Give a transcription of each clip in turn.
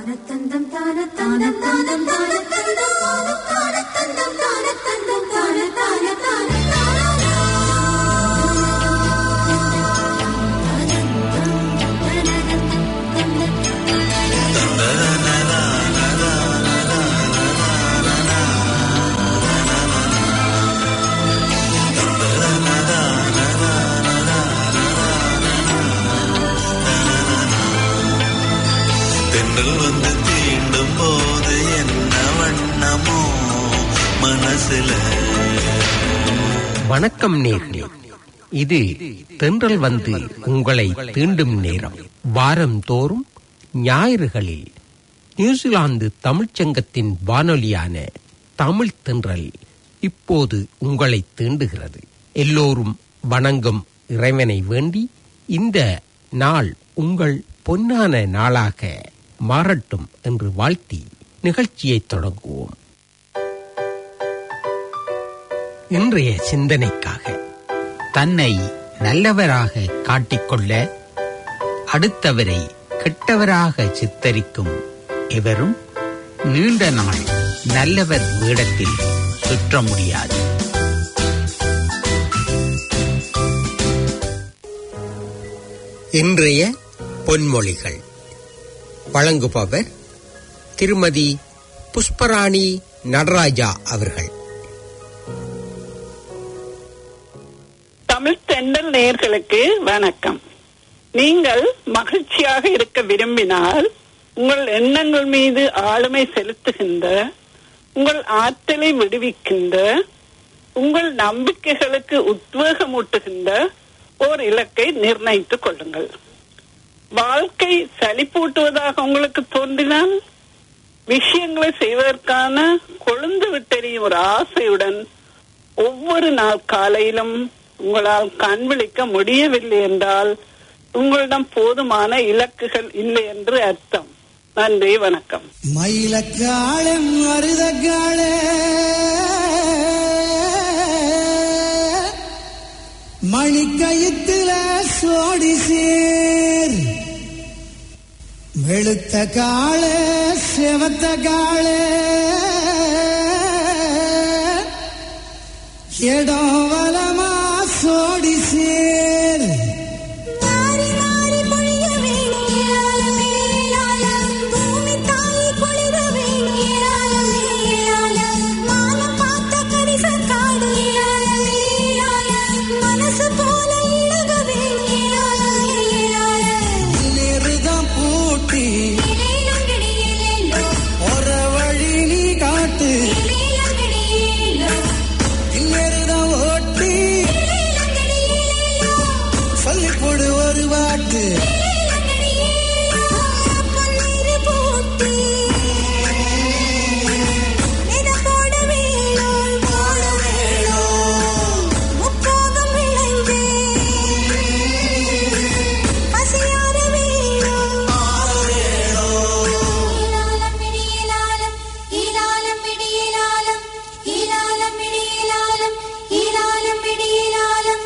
தானத்தந்தம் தானத்தந்தம் தானம் தானத்தந்தம் தானத்தந்தம் தானத்தந்தம் தான தான தான தென்றல் வந்து தீண்டும் போது என்ன வண்ணமோ மனசுல வணக்கம் நேர்களே இது தென்றல் வந்து உங்களை தீண்டும் நேரம் வாரந்தோறும் ஞாயிறுகளில் நியூசிலாந்து தமிழ்ச்சங்கத்தின் வானொலியான தமிழ் தென்றல் இப்போது உங்களை தீண்டுகிறது எல்லோரும் வணங்கும் இறைவனை வேண்டி இந்த நாள் உங்கள் பொன்னான நாளாக மாறட்டும் என்று வாழ்த்தி நிகழ்ச்சியை தொடங்குவோம் இன்றைய சிந்தனைக்காக தன்னை நல்லவராக காட்டிக்கொள்ள அடுத்தவரை கெட்டவராக சித்தரிக்கும் எவரும் நீண்ட நாள் நல்லவர் வேடத்தில் சுற்ற முடியாது இன்றைய பொன்மொழிகள் வழங்குபவர் திருமதி புஷ்பராணி நடராஜா அவர்கள் தமிழ் தெண்டல் நேயர்களுக்கு வணக்கம் நீங்கள் மகிழ்ச்சியாக இருக்க விரும்பினால் உங்கள் எண்ணங்கள் மீது ஆளுமை செலுத்துகின்ற உங்கள் ஆற்றலை விடுவிக்கின்ற உங்கள் நம்பிக்கைகளுக்கு உத்வேகமூட்டுகின்ற ஓர் இலக்கை நிர்ணயித்துக் கொள்ளுங்கள் வாழ்க்கை சலிப்பூட்டுவதாக உங்களுக்கு தோன்றினால் விஷயங்களை செய்வதற்கான கொழுந்து விட்டெறியும் ஒரு ஆசையுடன் ஒவ்வொரு நாள் காலையிலும் உங்களால் கண் விழிக்க முடியவில்லை என்றால் உங்களிடம் போதுமான இலக்குகள் இல்லை என்று அர்த்தம் நன்றி வணக்கம் மயிலக்காளே மருதக்காளே மணிக்கயித்துல சோடி சேர் வெளுத்த காளே செவத்த காளே இடம் வலமா சோடி சேர் மாறி மாறி பொழிய வேணியாலம் மேலாலம் பூமி தாய் குளிர வேணியாலம் மேலாலம் மானம் பார்த்த கரிச காடு மேலாலம் மனசு போல இழக வேணியாலம் மேலாலம் நெருதான் பூட்டி ஒரு வழி நீ காட்டு இன்னெருதான் ஓட்டி சொல்லி போடு ஒரு வாட்டு பொன்னீர் பூட்டி இத போட வேணும் போட வேணும் முப்போகம் விளைந்து பசியார வேணும் ஈலாலம் இடியிலாலம் ஈலாலம் இடியிலாலம் ஈலாலம் இடியிலாலம் ஈலாலம் இடியிலாலம்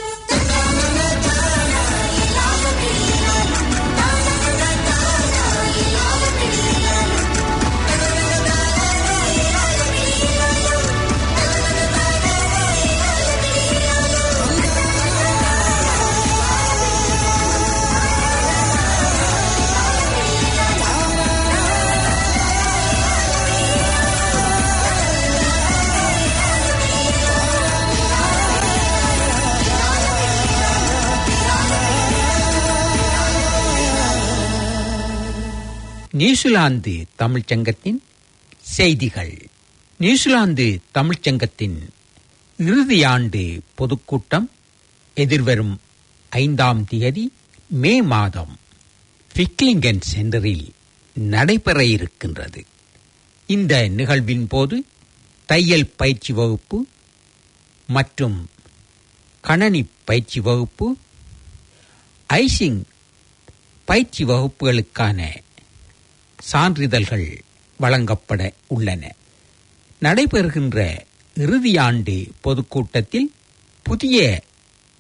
நியூசிலாந்து தமிழ்ச்சங்கத்தின் செய்திகள் நியூசிலாந்து தமிழ்ச்சங்கத்தின் இறுதியாண்டு பொதுக்கூட்டம் எதிர்வரும் ஐந்தாம் தேதி மே மாதம் பிக்லிங்கன் சென்டரில் நடைபெற இருக்கின்றது இந்த நிகழ்வின் போது தையல் பயிற்சி வகுப்பு மற்றும் கணனி பயிற்சி வகுப்பு ஐசிங் பயிற்சி வகுப்புகளுக்கான சான்றிதழ்கள் வழங்கப்பட உள்ளன நடைபெறுகின்ற இறுதியாண்டு பொதுக்கூட்டத்தில் புதிய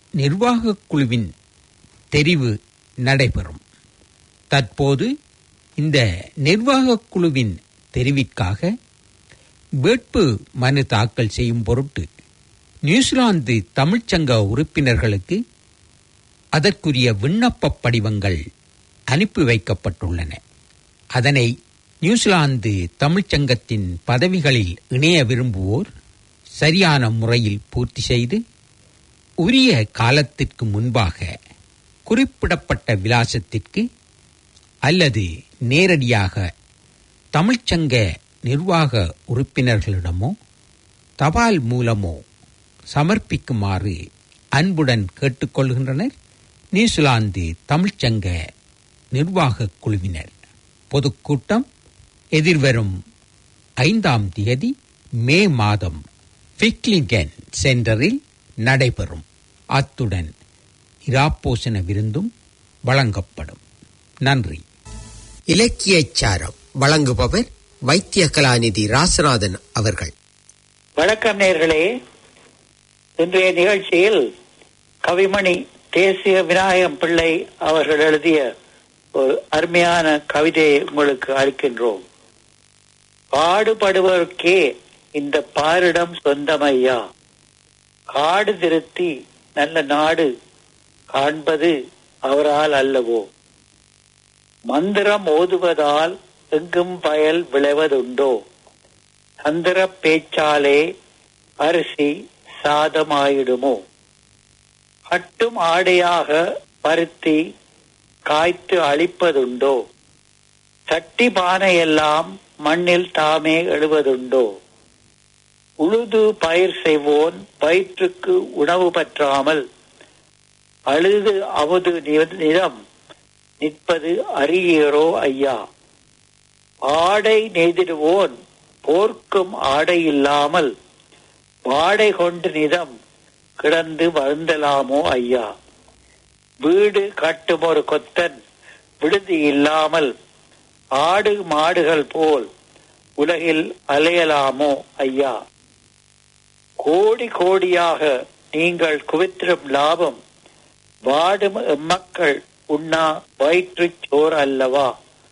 நிர்வாகக் குழுவின் தெரிவு நடைபெறும் தற்போது இந்த நிர்வாகக் குழுவின் தெரிவிற்காக வேட்பு மனு தாக்கல் செய்யும் பொருட்டு நியூசிலாந்து தமிழ்ச்சங்க உறுப்பினர்களுக்கு அதற்குரிய விண்ணப்பப் படிவங்கள் அனுப்பி வைக்கப்பட்டுள்ளன அதனை நியூசிலாந்து தமிழ்ச்சங்கத்தின் பதவிகளில் இணைய விரும்புவோர் சரியான முறையில் பூர்த்தி செய்து உரிய காலத்திற்கு முன்பாக குறிப்பிடப்பட்ட விலாசத்திற்கு அல்லது நேரடியாக தமிழ்ச்சங்க நிர்வாக உறுப்பினர்களிடமோ தபால் மூலமோ சமர்ப்பிக்குமாறு அன்புடன் கேட்டுக்கொள்கின்றனர் நியூசிலாந்து தமிழ்ச்சங்க நிர்வாகக் குழுவினர் பொதுக்கூட்டம் எதிர்வரும் ஐந்தாம் தேதி மே மாதம் பிக்லிங்கன் சென்டரில் நடைபெறும் அத்துடன் இராப்போசன விருந்தும் வழங்கப்படும் நன்றி இலக்கியச் சாரம் வழங்குபவர் வைத்திய கலாநிதி ராசநாதன் அவர்கள் வணக்கம் நேர்களே இன்றைய நிகழ்ச்சியில் கவிமணி தேசிய விநாயகம் பிள்ளை அவர்கள் எழுதிய ஒரு அருமையான கவிதையை உங்களுக்கு அளிக்கின்றோம் பாடுபடுவதற்கே இந்த பாரிடம் சொந்தமையா காடு திருத்தி நல்ல நாடு காண்பது அவரால் அல்லவோ மந்திரம் ஓதுவதால் எங்கும் பயல் விளைவதுண்டோ சந்திர பேச்சாலே அரிசி சாதமாயிடுமோ கட்டும் ஆடையாக பருத்தி காய்த்து அழிப்பதுண்டோ சட்டி பானையெல்லாம் மண்ணில் தாமே எழுவதுண்டோ உழுது பயிர் செய்வோன் வயிற்றுக்கு உணவு பற்றாமல் அழுது அமுது நி- நிலம் நிற்பது அறியீரோ ஐயா ஆடை நெய்திடுவோன் போர்க்கும் ஆடை இல்லாமல் வாடை கொண்டு நிதம் கிடந்து வருந்தலாமோ ஐயா வீடு கட்டும் ஒரு கொத்தன் விடுதி இல்லாமல் ஆடு மாடுகள் போல் உலகில் அலையலாமோ ஐயா கோடி கோடியாக நீங்கள் குவித்திடும் லாபம் வாடும் எம்மக்கள் உண்ணா வயிற்றுச் சோறு அல்லவா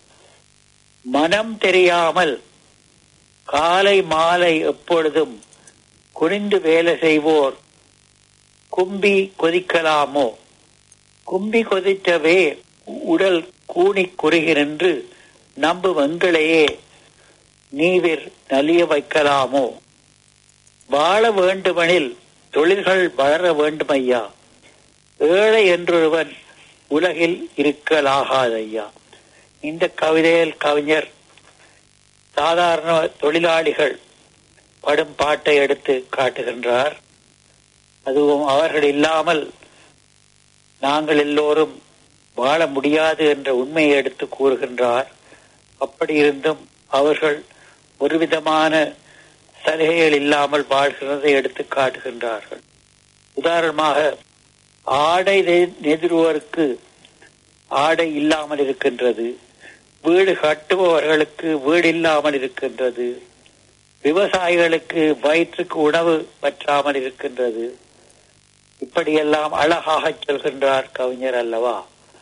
மனம் தெரியாமல் காலை மாலை எப்பொழுதும் குனிந்து வேலை செய்வோர் கும்பி கொதிக்கலாமோ கும்பி கொதித்தவே உடல் கூனி குறுகி நின்று நம்பும் எங்களையே நீவிர் நலிய வைக்கலாமோ வாழ வேண்டுமெனில் தொழில்கள் வளர வேண்டுமையா ஏழை என்றொருவன் உலகில் இருக்கலாகாதையா இந்த கவிதையில் கவிஞர் சாதாரண தொழிலாளிகள் படும் பாட்டை எடுத்து காட்டுகின்றார் அதுவும் அவர்கள் இல்லாமல் நாங்கள் எல்லோரும் வாழ முடியாது என்ற உண்மையை எடுத்து கூறுகின்றார் அப்படி இருந்தும் அவர்கள் ஒரு விதமான சலுகைகள் இல்லாமல் வாழ்கிறதை எடுத்து காட்டுகின்றார்கள் உதாரணமாக ஆடை நெ- நெதிருவோருக்கு ஆடை இல்லாமல் இருக்கின்றது வீடு கட்டுபவர்களுக்கு வீடு இல்லாமல் இருக்கின்றது விவசாயிகளுக்கு வயிற்றுக்கு உணவு பற்றாமல் இருக்கின்றது இப்படியெல்லாம் அழகாக சொல்கின்றார் கவிஞர் அல்லவா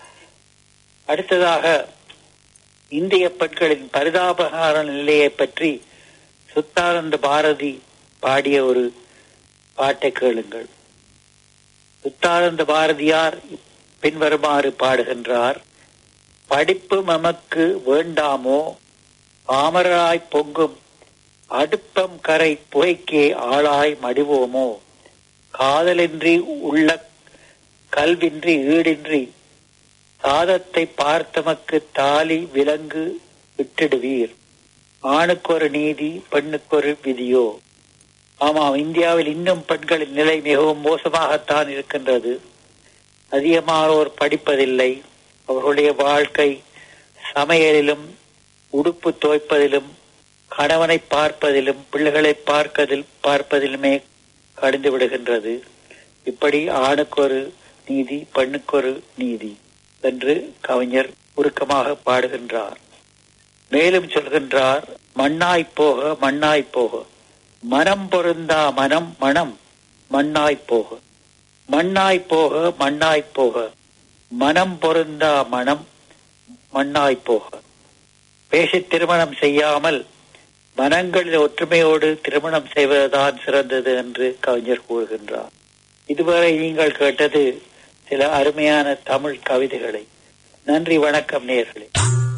அடுத்ததாக இந்திய பெண்களின் பரிதாபகார நிலையை பற்றி சுத்தானந்த பாரதி பாடிய ஒரு பாட்டை கேளுங்கள் சுத்தானந்த பாரதியார் பின்வருமாறு பாடுகின்றார் படிப்பு நமக்கு வேண்டாமோ பாமராய் பொங்கும் அடுப்பம் கரை புகைக்கே ஆளாய் மடிவோமோ காதலின்றி உள்ள கல்வின்றி ஈடின்றி சாதத்தை பார்த்தமக்கு தாலி விலங்கு விட்டிடுவீர் ஆணுக்கொரு நீதி பெண்ணுக்கொரு விதியோ ஆமாம் இந்தியாவில் இன்னும் பெண்களின் நிலை மிகவும் மோசமாகத்தான் இருக்கின்றது அதிகமானோர் படிப்பதில்லை அவர்களுடைய வாழ்க்கை சமையலிலும் உடுப்பு துவைப்பதிலும் கணவனை பார்ப்பதிலும் பிள்ளைகளை பார்ப்பதில் பார்ப்பதிலுமே கடிந்து விடுகின்றது இப்படி ஆணுக்கொரு நீதி பெண்ணுக்கொரு நீதி என்று கவிஞர் உருக்கமாக பாடுகின்றார் மேலும் சொல்கின்றார் மண்ணாய் போக மண்ணாய் போக மனம் பொருந்தா மனம் மனம் மண்ணாய் போக மண்ணாய் போக மண்ணாய் போக மனம் பொருந்தா மனம் மண்ணாய் போக பேசி திருமணம் செய்யாமல் மனங்களில் ஒற்றுமையோடு திருமணம் செய்வதுதான் சிறந்தது என்று கவிஞர் கூறுகின்றார் இதுவரை நீங்கள் கேட்டது சில அருமையான தமிழ் கவிதைகளை நன்றி வணக்கம் நேர்களே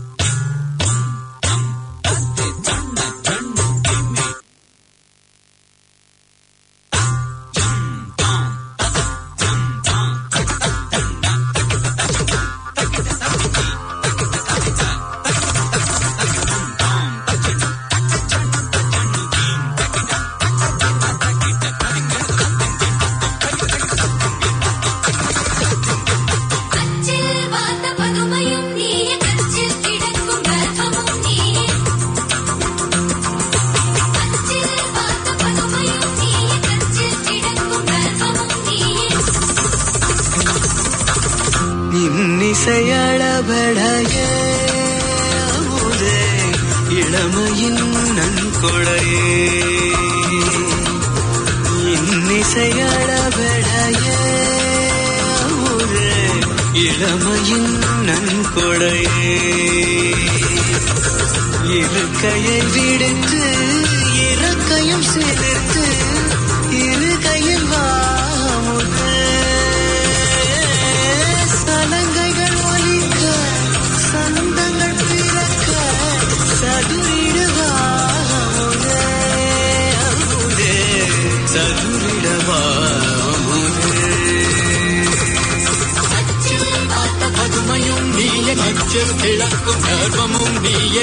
கச்சில் வாத்த பதுமையும் நீயே கச்சில் கிடக்கும் கர்ப்பமும் நீயே கச்சில் வாத்த பதுமையும் நீயே கச்சில் கிடக்கும் கர்ப்பமும் நீயே இன்னிசையளபடைய அமுதே இளமையின் நன்கொடையே இன்னிசையளபடைய அமுதே இளமையின் நன்கொடையே இருக்கையை விடுத்து இறக்கையும் சேர்த்து இரு கையில் வாமுதே சலங்கைகள் ஒலிக்க சந்தங்கள் பிறக்க சதுரிடுவாமுதே அமுதே சதுரிடவாமுதே பதுமையும் நீயே நச்சல் கிழக்கும் கர்வமும் நீயே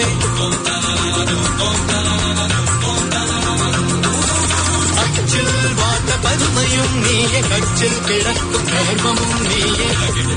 அச்சில் வாத்த பதுமையும் நீயே கச்சில் கிழக்கும் கர்வமும் நீயே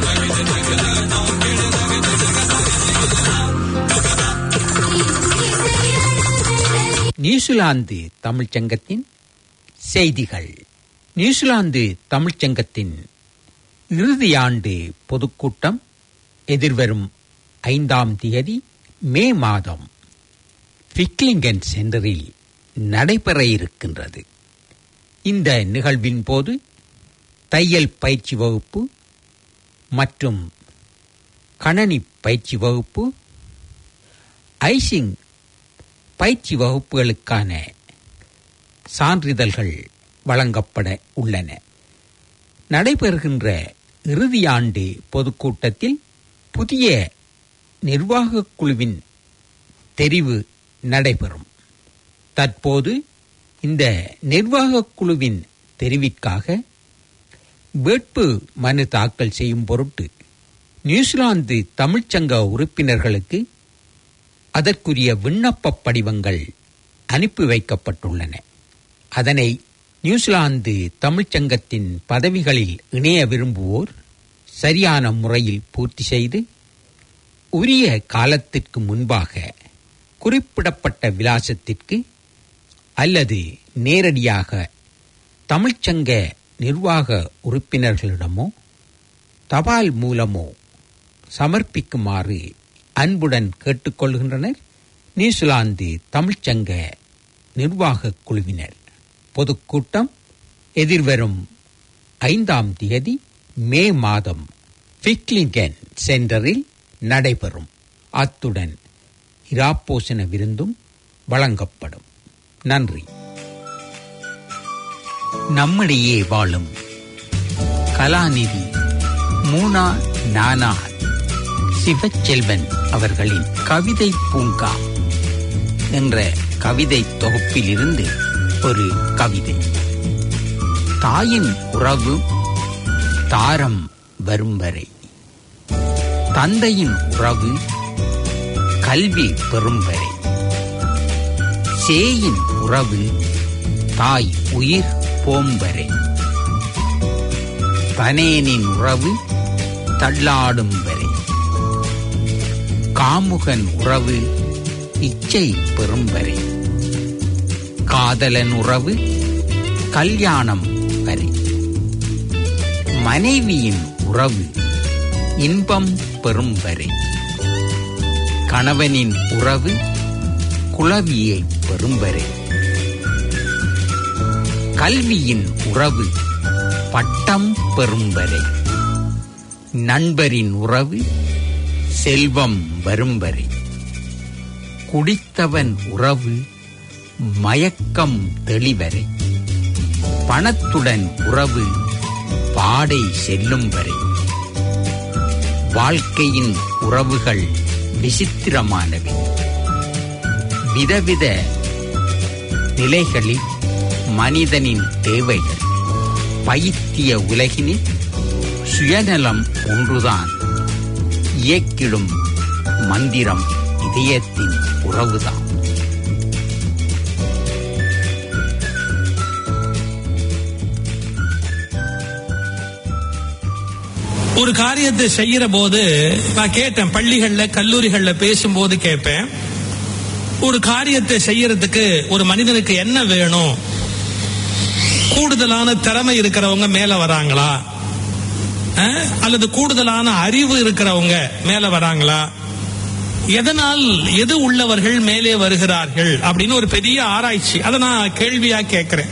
நியூசிலாந்து தமிழ்ச் சங்கத்தின் செய்திகள் நியூசிலாந்து தமிழ்ச் சங்கத்தின் இறுதி ஆண்டு பொதுக்கூட்டம் எதிர்வரும் ஐந்தாம் தேதி மே மாதம் பிக்லிங்கன் சென்டரில் நடைபெற இருக்கின்றது இந்த நிகழ்வின் போது தையல் பயிற்சி வகுப்பு மற்றும் கணனி பயிற்சி வகுப்பு ஐசிங் பயிற்சி வகுப்புகளுக்கான சான்றிதழ்கள் வழங்கப்பட உள்ளன நடைபெறுகின்ற இறுதியாண்டு பொதுக்கூட்டத்தில் புதிய நிர்வாகக் குழுவின் தெரிவு நடைபெறும் தற்போது இந்த நிர்வாகக் குழுவின் தெரிவிற்காக வேட்பு மனு தாக்கல் செய்யும் பொருட்டு நியூசிலாந்து தமிழ்ச்சங்க உறுப்பினர்களுக்கு அதற்குரிய விண்ணப்ப படிவங்கள் அனுப்பி வைக்கப்பட்டுள்ளன அதனை நியூசிலாந்து தமிழ்ச்சங்கத்தின் பதவிகளில் இணைய விரும்புவோர் சரியான முறையில் பூர்த்தி செய்து உரிய காலத்திற்கு முன்பாக குறிப்பிடப்பட்ட விலாசத்திற்கு அல்லது நேரடியாக தமிழ்ச்சங்க நிர்வாக உறுப்பினர்களிடமோ தபால் மூலமோ சமர்ப்பிக்குமாறு அன்புடன் கேட்டுக்கொள்கின்றனர் நியூசிலாந்து தமிழ்ச்சங்க நிர்வாகக் குழுவினர் பொதுக்கூட்டம் எதிர்வரும் ஐந்தாம் தேதி மே மாதம் பிக்லிங்கன் சென்டரில் நடைபெறும் அத்துடன் இராப்போசன விருந்தும் வழங்கப்படும் நன்றி நம்மிடையே வாழும் கலாநிதி மூனா நானா சிவச்செல்வன் அவர்களின் கவிதை பூங்கா என்ற கவிதை தொகுப்பிலிருந்து ஒரு கவிதை தாயின் உறவு தாரம் வரும் வரை தந்தையின் உறவு கல்வி பெறும் வரை சேயின் உறவு தாய் உயிர் போம் வரை தனேனின் உறவு தள்ளாடும் வரை காமுகன் உறவு இச்சை பெறும் வரை காதலன் உறவு கல்யாணம் வரை மனைவியின் உறவு இன்பம் பெறும் வரை கணவனின் உறவு குளவியை பெறும் வரை கல்வியின் உறவு பட்டம் பெறும் வரை நண்பரின் உறவு செல்வம் வரும் வரை குடித்தவன் உறவு மயக்கம் தெளிவரை பணத்துடன் உறவு பாடை செல்லும் வரை வாழ்க்கையின் உறவுகள் விசித்திரமானவை விதவித நிலைகளில் மனிதனின் தேவைகள் பைத்திய உலகினில் சுயநலம் ஒன்றுதான் இயக்கிடும் மந்திரம் இதயத்தின் உறவுதான் ஒரு காரியத்தை செய்யற போது நான் கேட்டேன் பள்ளிகள்ல கல்லூரிகள்ல பேசும்போது கேட்பேன் ஒரு காரியத்தை செய்யறதுக்கு ஒரு மனிதனுக்கு என்ன வேணும் கூடுதலான திறமை இருக்கிறவங்க மேல வராங்களா அஹ்? அல்லது கூடுதலான அறிவு இருக்கிறவங்க மேல வராங்களா எதனால் எது உள்ளவர்கள் மேலே வருகிறார்கள் அப்படின்னு ஒரு பெரிய ஆராய்ச்சி அதை நான் கேள்வியா கேட்கிறேன்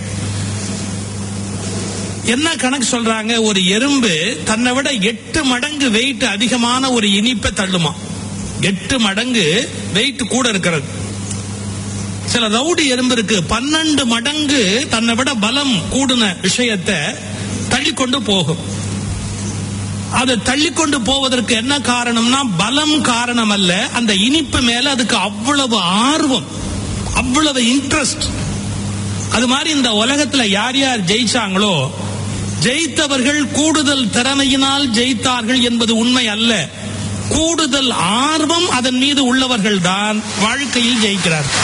என்ன கணக்கு சொல்றாங்க ஒரு எறும்பு தன்னை விட எட்டு மடங்கு வெயிட் அதிகமான ஒரு இனிப்பை தள்ளுமா எட்டு மடங்கு வெயிட் கூட இருக்கிறது சில ரவுடி எறும்பு இருக்கு பன்னெண்டு மடங்கு தன்னை விட பலம் கூடின விஷயத்தை தள்ளிக்கொண்டு போகும் அதை தள்ளிக்கொண்டு போவதற்கு என்ன காரணம்னா பலம் காரணம் அல்ல அந்த இனிப்பு மேல அதுக்கு அவ்வளவு ஆர்வம் அவ்வளவு இன்ட்ரெஸ்ட் அது மாதிரி இந்த உலகத்துல யார் யார் ஜெயிச்சாங்களோ ஜெயித்தவர்கள் கூடுதல் திறமையினால் ஜெயித்தார்கள் என்பது உண்மை அல்ல கூடுதல் ஆர்வம் அதன் மீது உள்ளவர்கள் தான் வாழ்க்கையில் ஜெயிக்கிறார்கள்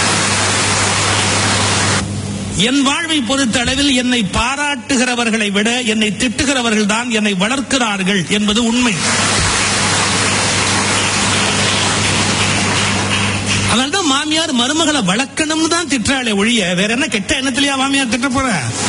என் வாழ்வை பொறுத்தளவில் என்னை பாராட்டுகிறவர்களை விட என்னை திட்டுகிறவர்கள் தான் என்னை வளர்க்கிறார்கள் என்பது உண்மை அதனால்தான் மாமியார் மருமகளை வளர்க்கணும்னு தான் திட்டுறாளே ஒழிய வேற என்ன கெட்ட எண்ணத்திலேயா மாமியார் திட்ட போற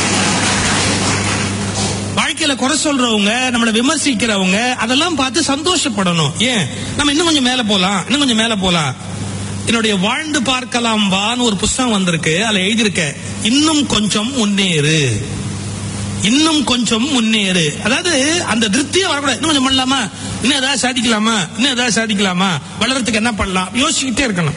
வாழ்க்கையில குறை சொல்றவங்க நம்மளை விமர்சிக்கிறவங்க அதெல்லாம் பார்த்து சந்தோஷப்படணும் ஏன் நம்ம இன்னும் கொஞ்சம் மேல போலாம் இன்னும் கொஞ்சம் மேல போலாம் என்னுடைய வாழ்ந்து பார்க்கலாம் வான்னு ஒரு புஸ்தகம் வந்திருக்கு அதுல எழுதியிருக்க இன்னும் கொஞ்சம் முன்னேறு இன்னும் கொஞ்சம் முன்னேறு அதாவது அந்த திருப்தியே வரக்கூடாது இன்னும் கொஞ்சம் பண்ணலாமா இன்னும் ஏதாவது சாதிக்கலாமா இன்னும் ஏதாவது சாதிக்கலாமா வளர்றதுக்கு என்ன பண்ணலாம் யோசிச்சுக்கிட்டே இருக்கணும்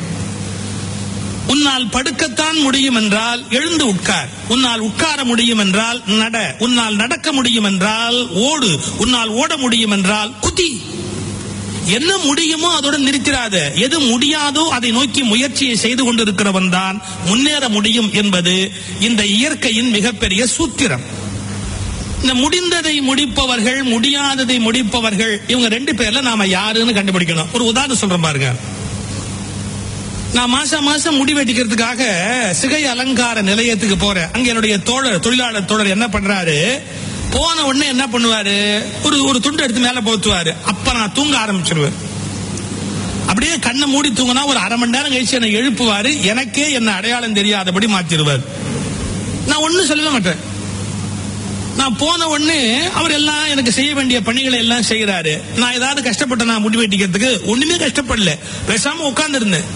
உன்னால் படுக்கத்தான் முடியும் என்றால் எழுந்து உட்கார் உன்னால் உட்கார முடியும் என்றால் நட உன்னால் நடக்க முடியும் என்றால் ஓடு உன்னால் ஓட முடியும் என்றால் குதி என்ன முடியுமோ அதோட நிறுத்திராத எது முடியாதோ அதை நோக்கி முயற்சியை செய்து கொண்டிருக்கிறவன் தான் முன்னேற முடியும் என்பது இந்த இயற்கையின் மிகப்பெரிய சூத்திரம் இந்த முடிந்ததை முடிப்பவர்கள் முடியாததை முடிப்பவர்கள் இவங்க ரெண்டு பேர்ல நாம யாருன்னு கண்டுபிடிக்கணும் ஒரு உதாரணம் சொல்றேன் பாருங்க நான் மாசம் மாசம் முடி வெட்டிக்கிறதுக்காக சிகை அலங்கார நிலையத்துக்கு போறேன் அங்க என்னுடைய தோழர் தொழிலாளர் தோழர் என்ன பண்றாரு போன உடனே என்ன பண்ணுவாரு ஒரு ஒரு துண்டு எடுத்து மேல போத்துவாரு அப்ப நான் தூங்க ஆரம்பிச்சிருவேன் அப்படியே கண்ணை மூடி தூங்கினா ஒரு அரை மணி நேரம் கழிச்சு என்னை எழுப்புவாரு எனக்கே என்ன அடையாளம் தெரியாதபடி மாத்திருவார் நான் ஒண்ணும் சொல்லவே மாட்டேன் நான் போன உடனே அவர் எல்லாம் எனக்கு செய்ய வேண்டிய பணிகளை எல்லாம் செய்யறாரு நான் ஏதாவது கஷ்டப்பட்ட நான் முடி வெட்டிக்கிறதுக்கு ஒண்ணுமே கஷ்டப்படல பேசாம உட்கார்ந்து இருந்தேன்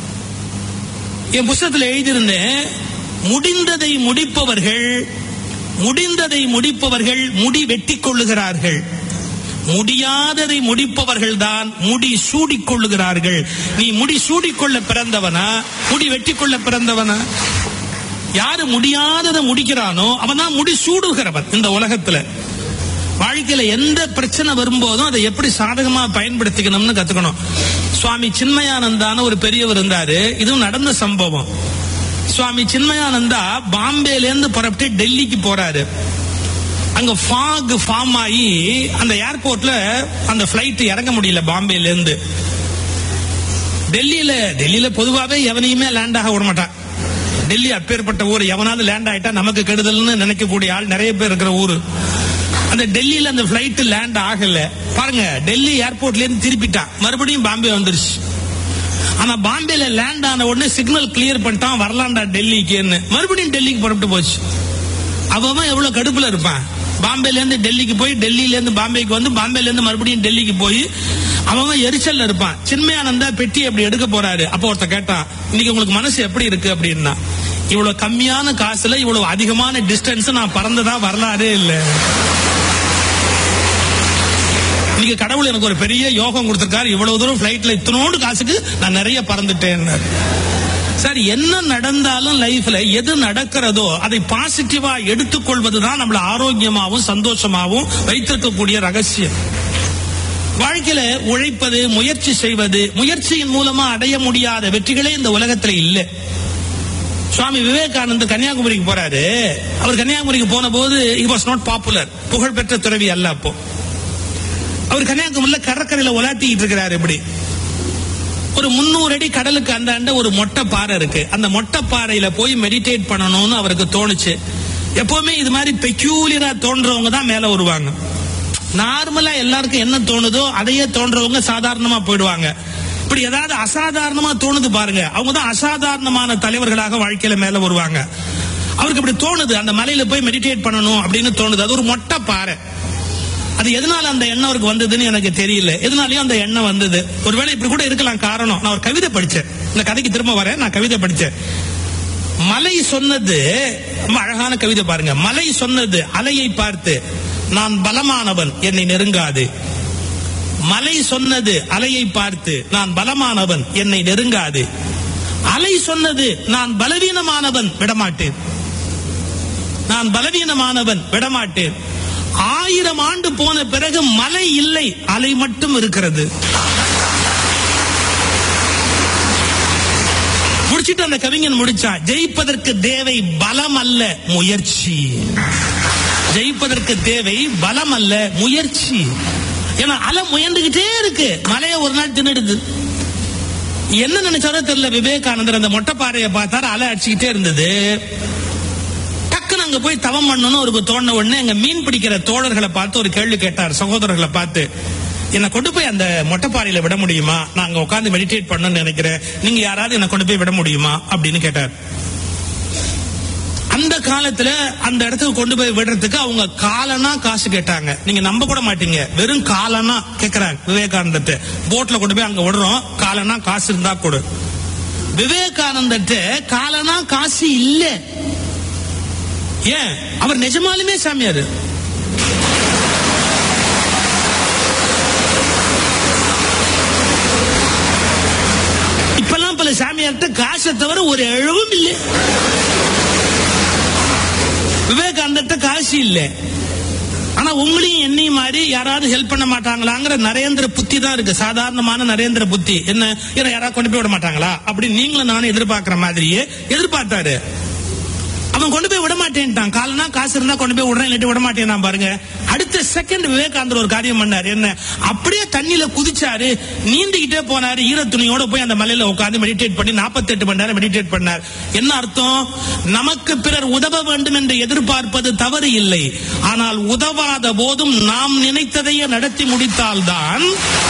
என் புஸ்தகத்தில் எழுதியிருந்தேன் முடிந்ததை முடிப்பவர்கள் முடிந்ததை முடிப்பவர்கள் முடி வெட்டி கொள்ளுகிறார்கள் முடியாததை முடிப்பவர்கள் தான் முடி சூடிக் கொள்ளுகிறார்கள் நீ முடி சூடிக்கொள்ள பிறந்தவனா முடி வெட்டி கொள்ள பிறந்தவனா யாரு முடியாததை முடிக்கிறானோ அவன் தான் முடி சூடுகிறவன் இந்த உலகத்துல வாழ்க்கையில எந்த பிரச்சனை வரும்போதும் அதை எப்படி சாதகமா பயன்படுத்திக்கணும்னு கத்துக்கணும் சுவாமி சின்மயானந்தான ஒரு பெரியவர் இருந்தாரு இதுவும் நடந்த சம்பவம் சுவாமி சின்மயானந்தா பாம்பேல இருந்து புறப்பட்டு டெல்லிக்கு போறாரு அங்க ஃபாக் ஃபார்ம் ஆகி அந்த ஏர்போர்ட்ல அந்த பிளைட் இறங்க முடியல பாம்பேல இருந்து டெல்லியில டெல்லியில பொதுவாவே எவனையுமே லேண்ட் ஆக விட மாட்டான் டெல்லி அப்பேற்பட்ட ஊர் எவனாவது லேண்ட் ஆயிட்டா நமக்கு கெடுதல்னு நினைக்கக்கூடிய ஆள் நிறைய பேர் இருக்கிற ஊரு அந்த டெல்லியில அந்த பிளைட் லேண்ட் ஆகல பாருங்க டெல்லி ஏர்போர்ட்ல இருந்து திருப்பிட்டான் மறுபடியும் பாம்பே வந்துருச்சு ஆனா பாம்பேல லேண்ட் ஆன உடனே சிக்னல் கிளியர் பண்ணிட்டான் வரலாண்டா டெல்லிக்குன்னு மறுபடியும் டெல்லிக்கு புறப்பட்டு போச்சு அவன் எவ்வளவு கடுப்புல இருப்பான் பாம்பேல இருந்து டெல்லிக்கு போய் டெல்லியில இருந்து பாம்பேக்கு வந்து பாம்பேல இருந்து மறுபடியும் டெல்லிக்கு போய் அவன் எரிச்சல்ல இருப்பான் சின்மயானந்தா பெட்டி அப்படி எடுக்க போறாரு அப்போ ஒருத்த கேட்டான் இன்னைக்கு உங்களுக்கு மனசு எப்படி இருக்கு அப்படின்னா இவ்வளவு கம்மியான காசுல இவ்வளவு அதிகமான டிஸ்டன்ஸ் நான் பறந்ததா வரலாறே இல்ல இன்னைக்கு கடவுள் எனக்கு ஒரு பெரிய யோகம் கொடுத்திருக்காரு இவ்வளவு தூரம் பிளைட்ல இத்தனோண்டு காசுக்கு நான் நிறைய பறந்துட்டேன் சார் என்ன நடந்தாலும் லைஃப்ல எது நடக்கிறதோ அதை பாசிட்டிவா எடுத்துக்கொள்வதுதான் நம்மள ஆரோக்கியமாவும் சந்தோஷமாவும் வைத்திருக்கக்கூடிய ரகசியம் வாழ்க்கையில உழைப்பது முயற்சி செய்வது முயற்சியின் மூலமா அடைய முடியாத வெற்றிகளே இந்த உலகத்துல இல்ல சுவாமி விவேகானந்தர் கன்னியாகுமரிக்கு போறாரு அவர் கன்னியாகுமரிக்கு போன போது he வாஸ் நாட் பாப்புலர் புகழ்பெற்ற துறவி அல்ல அப்போ அவர் கன்னியாகுமரியில கடற்கரையில உலாட்டிக்கிட்டு இருக்கிறாரு இப்படி ஒரு முன்னூறு அடி கடலுக்கு அந்தாண்ட ஒரு மொட்டை பாறை இருக்கு அந்த மொட்டை பாறையில போய் மெடிடேட் பண்ணணும்னு அவருக்கு தோணுச்சு எப்பவுமே இது மாதிரி பெக்யூலியரா தோன்றவங்க தான் மேல வருவாங்க நார்மலா எல்லாருக்கும் என்ன தோணுதோ அதையே தோன்றவங்க சாதாரணமா போயிடுவாங்க இப்படி ஏதாவது அசாதாரணமா தோணுது பாருங்க அவங்க தான் அசாதாரணமான தலைவர்களாக வாழ்க்கையில மேல வருவாங்க அவருக்கு இப்படி தோணுது அந்த மலையில போய் மெடிடேட் பண்ணணும் அப்படின்னு தோணுது அது ஒரு மொட்டை பாறை அது எதனால அந்த எண்ணம் அவருக்கு வந்ததுன்னு எனக்கு தெரியல எதனாலயும் அந்த எண்ணம் வந்தது ஒருவேளை இப்படி கூட இருக்கலாம் காரணம் நான் ஒரு கவிதை படிச்சேன் இந்த கதைக்கு திரும்ப வரேன் நான் கவிதை படிச்சேன் மலை சொன்னது ரொம்ப அழகான கவிதை பாருங்க மலை சொன்னது அலையை பார்த்து நான் பலமானவன் என்னை நெருங்காது மலை சொன்னது அலையை பார்த்து நான் பலமானவன் என்னை நெருங்காது அலை சொன்னது நான் பலவீனமானவன் விடமாட்டேன் நான் பலவீனமானவன் விடமாட்டேன் ஆயிரம் ஆண்டு போன பிறகு மலை இல்லை அலை மட்டும் இருக்கிறது முடிச்சிட்டு அந்த கவிஞன் முடிச்சான் ஜெயிப்பதற்கு தேவை பலம் அல்ல முயற்சி ஜெயிப்பதற்கு தேவை பலம் அல்ல முயற்சி ஏன்னா அலை முயன்றுகிட்டே இருக்கு மலையை ஒரு நாள் தின்னுடுது என்ன நினைச்சாரோ தெரியல விவேகானந்தர் அந்த மொட்டைப்பாறையை பார்த்தாரு அலை அடிச்சுக்கிட்டே இருந்தது டக்குன்னு அங்க போய் தவம் பண்ணணும்னு அவருக்கு தோணுன உடனே அங்க மீன் பிடிக்கிற தோழர்களை பார்த்து ஒரு கேள்வி கேட்டார் சகோதரர்களை பார்த்து என்னை கொண்டு போய் அந்த மொட்டைப்பாறையில விட முடியுமா நான் அங்க உட்காந்து மெடிடேட் பண்ணணும்னு நினைக்கிறேன் நீங்க யாராவது என்னை கொண்டு போய் விட முடியுமா அப்படின்னு கேட்டார் அந்த காலத்துல அந்த இடத்துக்கு கொண்டு போய் விடுறதுக்கு அவங்க காலனா காசு கேட்டாங்க நீங்க நம்ப கூட மாட்டீங்க வெறும் காலனா கேக்குறாங்க விவேகானந்தத்தை போட்ல கொண்டு போய் அங்க விடுறோம் காலனா காசு இருந்தா கொடு விவேகானந்தத்தை காலனா காசு இல்ல ஏன் அவர் நிஜமாலுமே சாமியாரு இப்பெல்லாம் பல சாமியார்கிட்ட காசை தவிர ஒரு எழுவும் இல்லை விவேகானந்தட்ட காசு இல்ல ஆனா உங்களையும் என்னையும் மாதிரி யாராவது ஹெல்ப் பண்ண மாட்டாங்களாங்கிற நரேந்திர புத்தி தான் இருக்கு சாதாரணமான நரேந்திர புத்தி என்ன ஏன்னா யாராவது கொண்டு போய் விட மாட்டாங்களா அப்படின்னு நீங்களும் நானும் எதிர்பார்க்கிற மாதிரியே எதிர்பார்த்தாரு அவன் கொண்டு போய் விட மாட்டேன்ட்டான் காலனா காசு இருந்தா கொண்டு போய் விடுறேன் இல்லாட்டி விட மாட்டேன் பாருங்க அடுத்த செகண்ட் விவேகானந்தர் ஒரு காரியம் பண்ணாரு என்ன அப்படியே தண்ணியில குதிச்சாரு நீந்திக்கிட்டே போனாரு ஈர துணியோட போய் அந்த மலையில உட்கார்ந்து மெடிடேட் பண்ணி 48 மணி நேரம் மெடிடேட் பண்ணார் என்ன அர்த்தம் நமக்கு பிறர் உதவ வேண்டும் என்று எதிர்பார்ப்பது தவறு இல்லை ஆனால் உதவாத போதும் நாம் நினைத்ததையே நடத்தி முடித்தால்தான்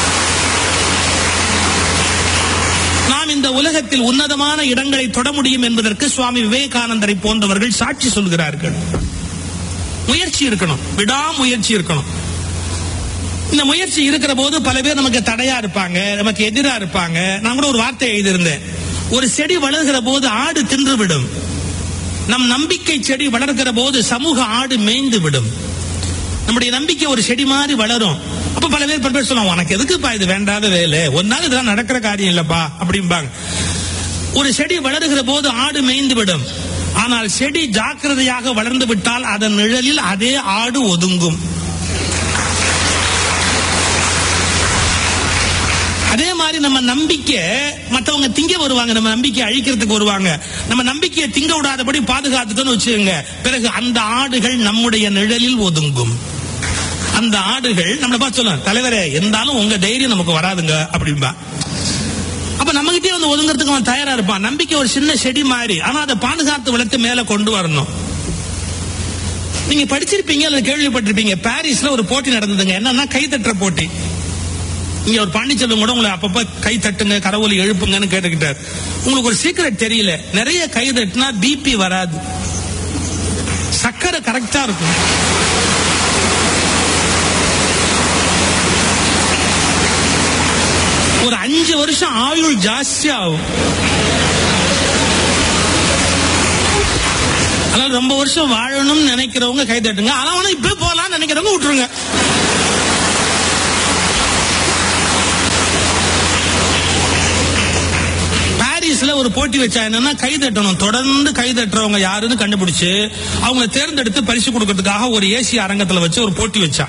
நாம் இந்த உலகத்தில் உன்னதமான இடங்களை தொட முடியும் என்பதற்கு சுவாமி விவேகானந்தரை போன்றவர்கள் சாட்சி சொல்கிறார்கள் முயற்சி இருக்கணும் விடாமுயற்சி இருக்கணும் இந்த முயற்சி இருக்கிற போது பல பேர் நமக்கு தடையா இருப்பாங்க நமக்கு எதிரா இருப்பாங்க நான் கூட ஒரு வார்த்தை எழுதியிருந்தேன் ஒரு செடி வளர்கிற போது ஆடு தின்று விடும் நம் நம்பிக்கை செடி வளர்கிற போது சமூக ஆடு மேய்ந்து விடும் நம்முடைய நம்பிக்கை ஒரு செடி மாதிரி வளரும் அப்ப பல பேர் பல பேர் சொல்லுவாங்க உனக்கு எதுக்குப்பா இது வேண்டாத வேலை ஒரு நாள் இதெல்லாம் நடக்கிற காரியம் இல்லப்பா அப்படிம்பாங்க ஒரு செடி வளருகிற போது ஆடு மேய்ந்து விடும் ஆனால் செடி ஜாக்கிரதையாக வளர்ந்து விட்டால் அதன் நிழலில் அதே ஆடு ஒதுங்கும் அதே மாதிரி நம்ம நம்பிக்கை மத்தவங்க திங்க வருவாங்க நம்ம நம்பிக்கை அழிக்கிறதுக்கு வருவாங்க நம்ம நம்பிக்கையை திங்க விடாதபடி பாதுகாத்துக்கன்னு வச்சுக்கோங்க பிறகு அந்த ஆடுகள் நம்முடைய நிழலில் ஒதுங்கும் அந்த ஆடுகள் நம்மளை பார்த்து சொல்லும் தலைவரே இருந்தாலும் உங்க தைரியம் நமக்கு வராதுங்க அப்படின்பா அப்ப நம்ம கிட்டே வந்து ஒதுங்கிறதுக்கு அவன் தயாரா இருப்பான் நம்பிக்கை ஒரு சின்ன செடி மாதிரி ஆனா அதை பாதுகாத்து வளர்த்து மேல கொண்டு வரணும் நீங்க படிச்சிருப்பீங்க அல்லது கேள்விப்பட்டிருப்பீங்க பாரிஸ்ல ஒரு போட்டி நடந்ததுங்க என்னன்னா கை தட்டுற போட்டி இங்க ஒரு பாண்டிச்செல்வம் கூட உங்களை அப்பப்ப கை தட்டுங்க கடவுளை எழுப்புங்கன்னு கேட்டுக்கிட்டார் உங்களுக்கு ஒரு சீக்கிரம் தெரியல நிறைய கை தட்டுனா பிபி வராது சக்கரை கரெக்டா இருக்கும் ஒரு அஞ்சு வருஷம் ஆயுள் ஜாஸ்தி ஆகும் அதனால ரொம்ப வருஷம் வாழணும்னு நினைக்கிறவங்க கை தட்டுங்க ஆனா இப்ப போலாம்னு நினைக்கிறவங்க விட்டுருங்க ஒரு போட்டி வச்சா என்னன்னா கை தட்டணும் தொடர்ந்து கை தட்டுறவங்க யாருன்னு கண்டுபிடிச்சு அவங்க தேர்ந்தெடுத்து பரிசு கொடுக்கறதுக்காக ஒரு ஏசி அரங்கத்துல வச்சு ஒரு போட்டி வச்சா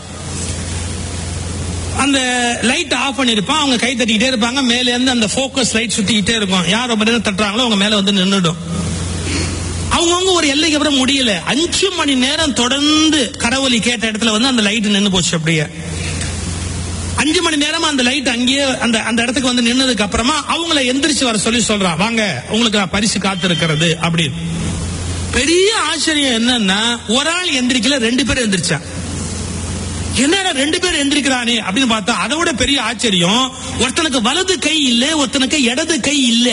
அந்த லைட் ஆஃப் பண்ணிருப்பான் அவங்க கை தட்டிக்கிட்டே இருப்பாங்க மேல இருந்து அந்த ஃபோக்கஸ் லைட் சுத்திக்கிட்டே இருக்கும் யார் ரொம்ப நேரம் தட்டுறாங்களோ அவங்க மேல வந்து நின்னுடும் அவங்கவுங்க ஒரு எல்லைக்கு அப்புறம் முடியல அஞ்சு மணி நேரம் தொடர்ந்து கடவுளி கேட்ட இடத்துல வந்து அந்த லைட் நின்னு போச்சு அப்படியே அஞ்சு மணி நேரமா அந்த லைட் அங்கேயே அந்த அந்த இடத்துக்கு வந்து நின்னதுக்கு அப்புறமா அவங்கள எந்திரிச்சு வர சொல்லி சொல்றான் வாங்க உங்களுக்கு நான் பரிசு காத்திருக்கிறது அப்படின்னு பெரிய ஆச்சரியம் என்னன்னா ஒரு ஆள் எந்திரிக்கல ரெண்டு பேரும் எந்திரிச்சா என்னடா ரெண்டு பேர் எந்திரிக்கிறானே அப்படின்னு பார்த்தா அதை விட பெரிய ஆச்சரியம் ஒருத்தனுக்கு வலது கை இல்ல ஒருத்தனுக்கு இடது கை இல்ல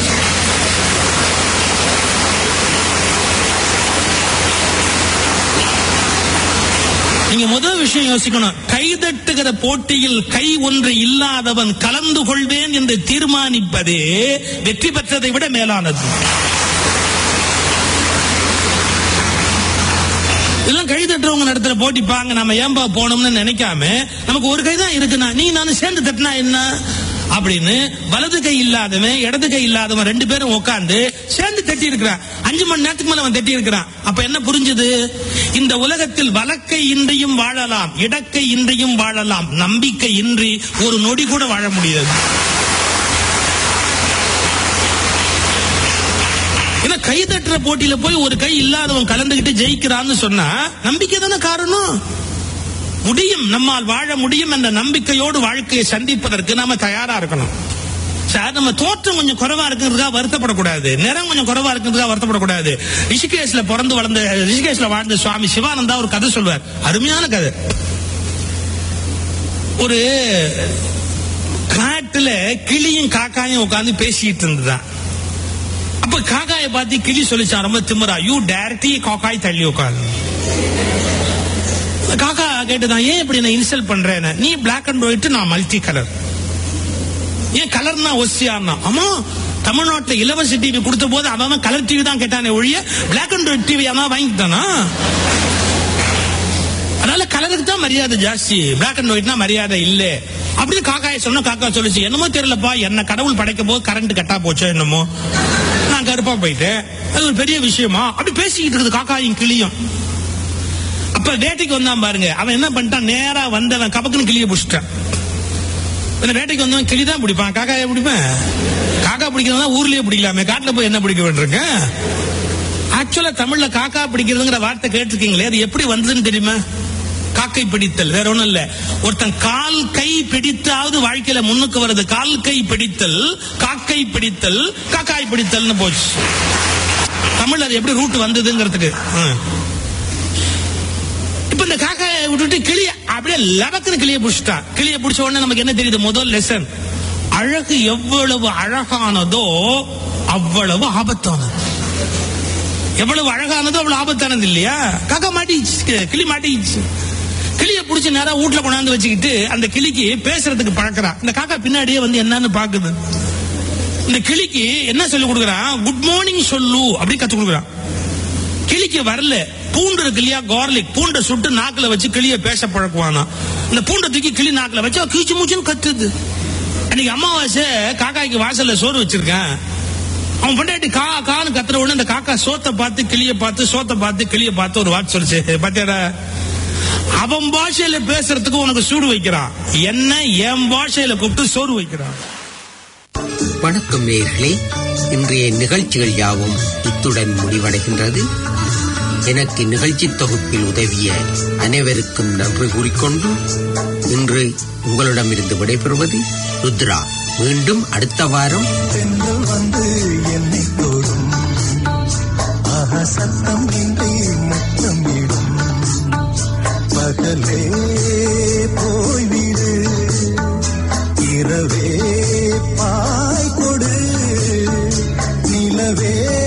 நீங்க முதல் விஷயம் யோசிக்கணும் கைதட்டுகிற போட்டியில் கை ஒன்று இல்லாதவன் கலந்து கொள்வேன் என்று தீர்மானிப்பதே வெற்றி பெற்றதை விட மேலானது இதெல்லாம் கை தட்டுறவங்க நடத்துற போட்டி பாங்க நம்ம ஏன்பா போனோம்னு நினைக்காம நமக்கு ஒரு கை தான் இருக்குண்ணா நீ நானும் சேர்ந்து தட்டினா என்ன அப்படின்னு வலது கை இல்லாதவன் இடது கை இல்லாதவன் ரெண்டு பேரும் உட்கார்ந்து சேர்ந்து தட்டி இருக்கிறான் அஞ்சு மணி நேரத்துக்கு மேல அவன் தட்டி இருக்கிறான் அப்ப என்ன புரிஞ்சது இந்த உலகத்தில் வழக்கை இன்றியும் வாழலாம் இடக்கை இன்றியும் வாழலாம் நம்பிக்கை இன்றி ஒரு நொடி கூட வாழ முடியாது ஏன்னா கை தட்டுற போட்டியில போய் ஒரு கை இல்லாதவன் கலந்துகிட்டு ஜெயிக்கிறான்னு சொன்னா நம்பிக்கை தானே காரணம் முடியும் நம்மால் வாழ முடியும் என்ற நம்பிக்கையோடு வாழ்க்கையை சந்திப்பதற்கு நாம தயாரா இருக்கணும் சார் நம்ம தோற்றம் கொஞ்சம் குறைவா இருக்கிறதுக்காக வருத்தப்படக்கூடாது நிறம் கொஞ்சம் குறைவா இருக்கிறதுக்காக வருத்தப்படக்கூடாது ரிஷிகேஷ்ல பிறந்து வளர்ந்த ரிஷிகேஷ்ல வாழ்ந்த சுவாமி சிவானந்தா ஒரு கதை சொல்வார் அருமையான கதை ஒரு காட்டுல கிளியும் காக்காயும் உட்கார்ந்து பேசிட்டு இருந்துதான் அப்ப காக்காயை பார்த்து கிளி சொல்லிச்சான் ரொம்ப திமிரா யூ டைரக்ட்லி காக்காய் தள்ளி உட்காரு காக்கா கேட்டுதான் ஏன் இப்படி நான் இன்சல்ட் பண்றேன் நீ பிளாக் அண்ட் ஒயிட் நான் மல்டி கலர் ஏன் கலர்னா ஒசியான்னா ஆமா தமிழ்நாட்டுல இலவச டிவி கொடுத்த போது அவன் கலர் டிவி தான் கேட்டானே ஒழிய பிளாக் அண்ட் ஒயிட் டிவி அவன் வாங்கிட்டானா அதனால கலருக்கு தான் மரியாதை ஜாஸ்தி பிளாக் அண்ட் ஒயிட்னா மரியாதை இல்ல அப்படின்னு காக்காய சொன்ன காக்கா சொல்லுச்சு என்னமோ தெரியலப்பா என்ன கடவுள் படைக்கும் போது கரண்ட் கட்டா போச்சோ என்னமோ நான் கருப்பா போயிட்டேன் அது ஒரு பெரிய விஷயமா அப்படி பேசிக்கிட்டு இருக்குது காக்காயும் கிளியும் அப்ப வேட்டைக்கு வந்தான் பாருங்க அவன் என்ன பண்ணிட்டான் நேரா வந்தவன் கபக்குன்னு கிளிய புடிச்சிட்டான் இந்த வேட்டைக்கு வந்தவன் கிளி தான் பிடிப்பான் காக்காயை பிடிப்பேன் காக்கா பிடிக்கிறதா ஊர்லயே பிடிக்கலாமே காட்டுல போய் என்ன பிடிக்க வேண்டியிருக்கேன் ஆக்சுவலா தமிழ்ல காக்கா பிடிக்கிறதுங்கிற வார்த்தை கேட்டிருக்கீங்களே அது எப்படி வந்ததுன்னு தெரியுமா காக்கை பிடித்தல் வேற ஒண்ணும் இல்ல ஒருத்தன் கால் கை பிடித்தாவது வாழ்க்கையில முன்னுக்கு வருது கால் கை பிடித்தல் காக்கை பிடித்தல் காக்காய் பிடித்தல்னு போச்சு தமிழ் அது எப்படி ரூட் வந்ததுங்கிறதுக்கு ம். இப்ப இந்த காக்காயை விட்டுட்டு கிளிய அப்படியே லடக்குன்னு கிளிய புடிச்சிட்டான் கிளிய புடிச்ச உடனே நமக்கு என்ன தெரியுது முதல் லெசன் அழகு எவ்வளவு அழகானதோ அவ்வளவு ஆபத்தானது எவ்வளவு அழகானதோ அவ்வளவு ஆபத்தானது இல்லையா காக்கா மாட்டிச்சு கிளி மாட்டிச்சு கிளிய புடிச்சு நேரா வீட்டுல கொண்டாந்து வச்சுக்கிட்டு அந்த கிளிக்கு பேசுறதுக்கு பழக்கிறான் இந்த காக்கா பின்னாடியே வந்து என்னன்னு பாக்குது இந்த கிளிக்கு என்ன சொல்லி கொடுக்குறான் குட் மார்னிங் சொல்லு அப்படி கத்து கொடுக்குறான் கிளிக்கு வரல பூண்டு இருக்கு இல்லையா கார்லிக் பூண்டை சுட்டு நாக்குல வச்சு கிளிய பேச பழக்குவானா இந்த பூண்டை தூக்கி கிளி நாக்குல வச்சு அவ கீச்சு மூச்சுன்னு கத்துது அன்னைக்கு அமாவாசை காக்காய்க்கு வாசல்ல சோறு வச்சிருக்கேன் அவன் பொண்டாட்டி கா கான்னு கத்துற உடனே அந்த காக்கா சோத்தை பார்த்து கிளிய பார்த்து சோத்தை பார்த்து கிளிய பார்த்து ஒரு வார்த்தை சொல்லுச்சு பாத்தியாடா அவன் பாஷையில பேசுறதுக்கு உனக்கு சூடு வைக்கிறான் என்ன என் பாஷையில கூப்பிட்டு சோறு வைக்கிறான் வணக்கம் நேயர்களே இன்றைய நிகழ்ச்சிகள் யாவும் இத்துடன் முடிவடைகின்றது எனக்கு நிகழ்ச்சி தொகுப்பில் உதவிய அனைவருக்கும் நன்றி கூறிக்கொண்டு இன்று உங்களிடமிருந்து விடைபெறுவது ருத்ரா மீண்டும் அடுத்த வாரம் பெண்கள் வந்து என்னை தொடும் ஆஹா சத்தம் இன்றி முத்தமிடும் பகலே போய்விடு இரவே பாய் கொடு நிலவே